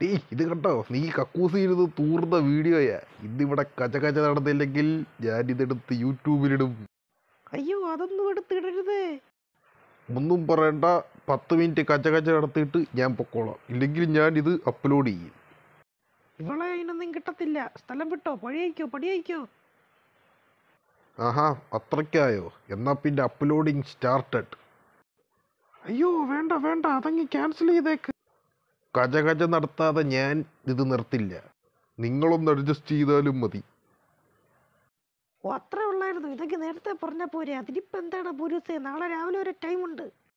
tea ഇത് കണ്ടോ നീ കക്കൂസ് ചെയ്ത് തൂർന്ന വീഡിയോയാ ഇന്നിവിടെ കച്ച കച്ച നടന്നില്ലെങ്കിൽ ഞാൻ ഇതെടുത്ത് യൂട്യൂബിലിടും അയ്യോ അതൊന്നും എടുത്തിടരുതേ ഒന്നും പറയണ്ട പത്ത് മിനിറ്റ് കച്ച കച്ച നടത്തിയിട്ട് ഞാൻ പൊക്കോളാം ഇല്ലെങ്കിൽ ഞാൻ ഇത് അപ്ലോഡ് ചെയ്യും ഇവളെ അതിനൊന്നും കിട്ടത്തില്ല സ്ഥലം വിട്ടോ പഴിയയ്ക്കോ പടിയയ്ക്കോ ആഹാ അത്രയ്ക്കായോ എന്നാ പിന്നെ അപ്ലോഡിങ് സ്റ്റാർട്ടഡ് അയ്യോ വേണ്ട വേണ്ട അതങ്ങ് ക്യാൻസൽ ചെയ്തേക്ക് കച്ച കച്ച നടത്താതെ ഞാൻ ഇത് നിർത്തില്ല നിങ്ങളൊന്ന് അഡ്ജസ്റ്റ് ചെയ്താലും മതി ഓ അത്രേ ഉള്ളായിരുന്നു ഇതൊക്കെ നേരത്തെ പറഞ്ഞ പോരെ അതിനിപ്പോ എന്താണ് പുരുസേ നാളെ രാവിലെ ഒരു ടൈം ഉണ്ട്